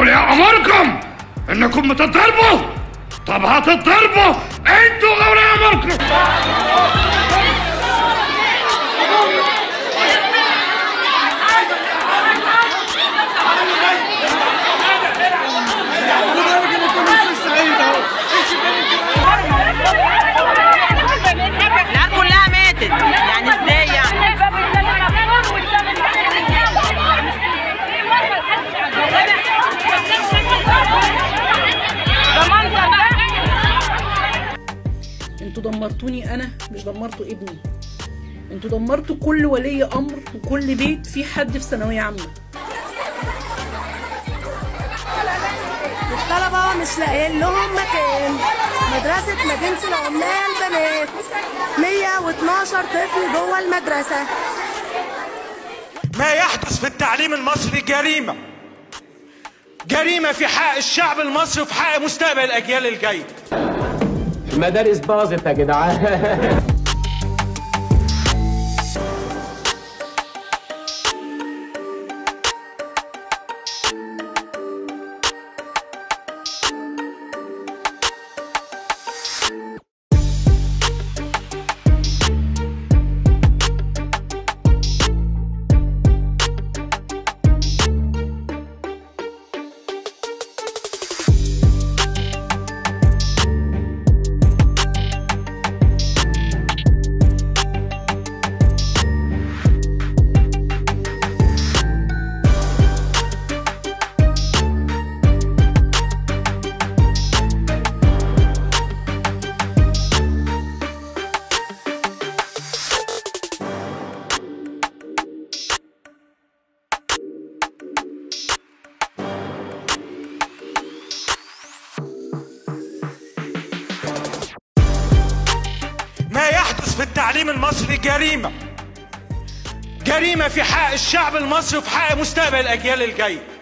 اولياء امركم انكم بتتضربوا طب هتتضربوا انتوا اولياء امركم لا كلها ماتت يعني ازاي يعني ده منظر بقى انتوا دمرتوني انا مش دمرتوا ابني انتوا دمرتوا كل ولي امر وكل بيت فيه حد في ثانويه عامه الطلبة مش لاقيين لهم مكان مدرسة مدينة العمال بنات 112 طفل جوه المدرسة ما يحدث في التعليم المصري جريمة جريمة في حق الشعب المصري وفي حق مستقبل الأجيال الجاية المدارس باظت يا جدعان ما يحدث في التعليم المصري جريمة جريمة في حق الشعب المصري وفي حق مستقبل الأجيال الجاية